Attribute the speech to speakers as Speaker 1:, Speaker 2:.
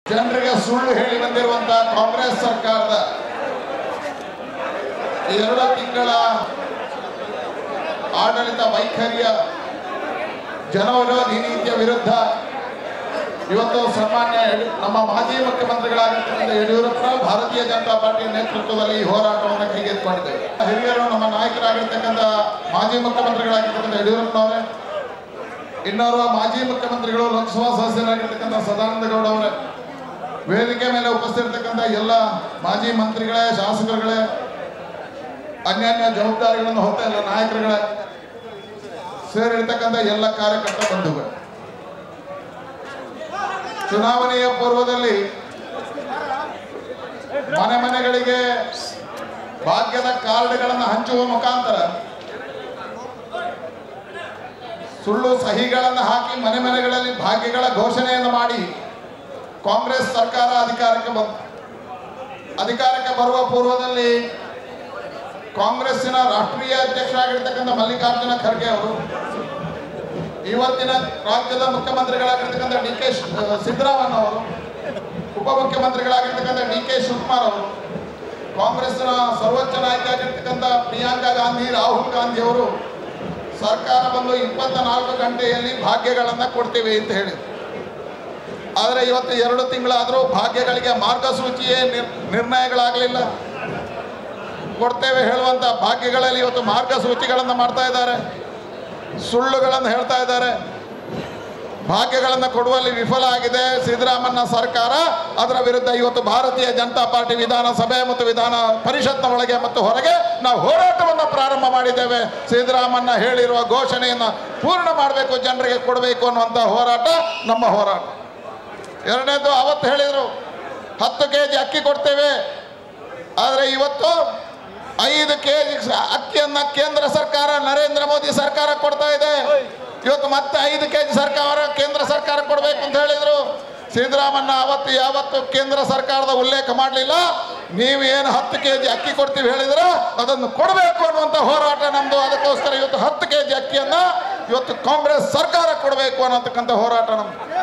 Speaker 1: ಜನರಿಗೆ ಸುಳ್ಳು ಹೇಳಿ ಬಂದಿರುವಂತಹ ಕಾಂಗ್ರೆಸ್ ಸರ್ಕಾರದ ಎರಡು ತಿಂಗಳ ಆಡಳಿತ ವೈಖರಿಯ ಜನವಿರೋಧಿ ನೀತಿಯ ವಿರುದ್ಧ ಇವತ್ತು ಸನ್ಮಾನ್ಯ ಯಡಿ- ನಮ್ಮ ಮಾಜಿ ಮುಖ್ಯಮಂತ್ರಿಗಳಾಗಿರ್ತಕ್ಕಂಥ ಯಡಿಯೂರಪ್ಪ ಭಾರತೀಯ ಜನತಾ ಪಾರ್ಟಿಯ ನೇತೃತ್ವದಲ್ಲಿ ಈ ಹೋರಾಟವನ್ನು ಕೈಗೆತ್ತಿಕೊಂಡಿದ್ದೇವೆ ಹಿರಿಯರು ನಮ್ಮ ನಾಯಕರಾಗಿರ್ತಕ್ಕಂಥ ಮಾಜಿ ಮುಖ್ಯಮಂತ್ರಿಗಳಾಗಿರ್ತಕ್ಕಂಥ ಯಡಿಯೂರಪ್ಪನವರೇ ಇನ್ನೋರ್ವ ಮಾಜಿ ಮುಖ್ಯಮಂತ್ರಿಗಳು ಲೋಕಸಭಾ ಸದಸ್ಯರಾಗಿರ್ತಕ್ಕಂಥ ಸದಾನಂದ ಗೌಡ ಅವರೇ ವೇದಿಕೆ ಮೇಲೆ ಉಪಸ್ಥಿತಿರ್ತಕ್ಕಂಥ ಎಲ್ಲ ಮಾಜಿ ಮಂತ್ರಿಗಳೇ ಶಾಸಕರುಗಳೇ ಅನ್ಯಾನ್ಯ ಜವಾಬ್ದಾರಿಗಳನ್ನು ಹೊತ್ತ ಎಲ್ಲ ನಾಯಕರುಗಳೇ ಸೇರಿರ್ತಕ್ಕಂಥ ಎಲ್ಲ ಕಾರ್ಯಕರ್ತ ಬಂಧುಗಳು ಚುನಾವಣೆಯ ಪೂರ್ವದಲ್ಲಿ ಮನೆ ಮನೆಗಳಿಗೆ ಭಾಗ್ಯದ ಕಾರ್ಡ್ಗಳನ್ನು ಹಂಚುವ ಮುಖಾಂತರ ಸುಳ್ಳು ಸಹಿಗಳನ್ನು ಹಾಕಿ ಮನೆ ಮನೆಗಳಲ್ಲಿ ಭಾಗ್ಯಗಳ ಘೋಷಣೆಯನ್ನು ಮಾಡಿ ಕಾಂಗ್ರೆಸ್ ಸರ್ಕಾರ ಅಧಿಕಾರಕ್ಕೆ ಬಂತು ಅಧಿಕಾರಕ್ಕೆ ಬರುವ ಪೂರ್ವದಲ್ಲಿ ಕಾಂಗ್ರೆಸ್ಸಿನ ರಾಷ್ಟ್ರೀಯ ಅಧ್ಯಕ್ಷರಾಗಿರ್ತಕ್ಕಂಥ ಮಲ್ಲಿಕಾರ್ಜುನ ಖರ್ಗೆ ಅವರು ಇವತ್ತಿನ ರಾಜ್ಯದ ಮುಖ್ಯಮಂತ್ರಿಗಳಾಗಿರ್ತಕ್ಕಂಥ ಡಿ ಕೆ ಸಿದ್ದರಾಮಯ್ಯ ಅವರು ಉಪಮುಖ್ಯಮಂತ್ರಿಗಳಾಗಿರ್ತಕ್ಕಂಥ ಡಿ ಕೆ ಶಿವಕುಮಾರ್ ಅವರು ಕಾಂಗ್ರೆಸ್ನ ಸರ್ವೋಚ್ಚ ನಾಯಕ ಆಗಿರ್ತಕ್ಕಂಥ ಪ್ರಿಯಾಂಕಾ ಗಾಂಧಿ ರಾಹುಲ್ ಗಾಂಧಿ ಅವರು ಸರ್ಕಾರ ಬಂದು ಇಪ್ಪತ್ತ ನಾಲ್ಕು ಗಂಟೆಯಲ್ಲಿ ಭಾಗ್ಯಗಳನ್ನು ಕೊಡ್ತೀವಿ ಅಂತ ಹೇಳಿದ್ರು ಆದರೆ ಇವತ್ತು ಎರಡು ತಿಂಗಳಾದರೂ ಭಾಗ್ಯಗಳಿಗೆ ಮಾರ್ಗಸೂಚಿಯೇ ನಿರ್ ನಿರ್ಣಯಗಳಾಗಲಿಲ್ಲ ಕೊಡ್ತೇವೆ ಹೇಳುವಂಥ ಭಾಗ್ಯಗಳಲ್ಲಿ ಇವತ್ತು ಮಾರ್ಗಸೂಚಿಗಳನ್ನು ಮಾಡ್ತಾ ಇದ್ದಾರೆ ಸುಳ್ಳುಗಳನ್ನು ಹೇಳ್ತಾ ಇದ್ದಾರೆ ಭಾಗ್ಯಗಳನ್ನು ಕೊಡುವಲ್ಲಿ ವಿಫಲ ಆಗಿದೆ ಸಿದ್ದರಾಮಯ್ಯ ಸರ್ಕಾರ ಅದರ ವಿರುದ್ಧ ಇವತ್ತು ಭಾರತೀಯ ಜನತಾ ಪಾರ್ಟಿ ವಿಧಾನಸಭೆ ಮತ್ತು ವಿಧಾನ ಪರಿಷತ್ನ ಒಳಗೆ ಮತ್ತು ಹೊರಗೆ ನಾವು ಹೋರಾಟವನ್ನು ಪ್ರಾರಂಭ ಮಾಡಿದ್ದೇವೆ ಸಿದ್ದರಾಮಯ್ಯ ಹೇಳಿರುವ ಘೋಷಣೆಯನ್ನು ಪೂರ್ಣ ಮಾಡಬೇಕು ಜನರಿಗೆ ಕೊಡಬೇಕು ಅನ್ನುವಂಥ ಹೋರಾಟ ನಮ್ಮ ಹೋರಾಟ ಎರಡನೇದು ಅವತ್ತು ಹೇಳಿದರು ಹತ್ತು ಕೆ ಜಿ ಅಕ್ಕಿ ಕೊಡ್ತೇವೆ ಆದರೆ ಇವತ್ತು ಐದು ಕೆ ಜಿ ಅಕ್ಕಿಯನ್ನ ಕೇಂದ್ರ ಸರ್ಕಾರ ನರೇಂದ್ರ ಮೋದಿ ಸರ್ಕಾರ ಕೊಡ್ತಾ ಇದೆ ಇವತ್ತು ಮತ್ತೆ ಐದು ಕೆ ಜಿ ಸರ್ಕಾರ ಕೇಂದ್ರ ಸರ್ಕಾರ ಕೊಡಬೇಕು ಅಂತ ಹೇಳಿದರು ಸಿದ್ದರಾಮಯ್ಯ ಅವತ್ತು ಯಾವತ್ತು ಕೇಂದ್ರ ಸರ್ಕಾರದ ಉಲ್ಲೇಖ ಮಾಡಲಿಲ್ಲ ನೀವು ಏನು ಹತ್ತು ಕೆ ಜಿ ಅಕ್ಕಿ ಕೊಡ್ತೀವಿ ಹೇಳಿದ್ರೆ ಅದನ್ನು ಕೊಡಬೇಕು ಅನ್ನುವಂಥ ಹೋರಾಟ ನಮ್ಮದು ಅದಕ್ಕೋಸ್ಕರ ಇವತ್ತು ಹತ್ತು ಕೆ ಜಿ ಅಕ್ಕಿಯನ್ನು ಇವತ್ತು ಕಾಂಗ್ರೆಸ್ ಸರ್ಕಾರ ಕೊಡಬೇಕು ಅನ್ನತಕ್ಕಂಥ ಹೋರಾಟ ನಮ್ಮದು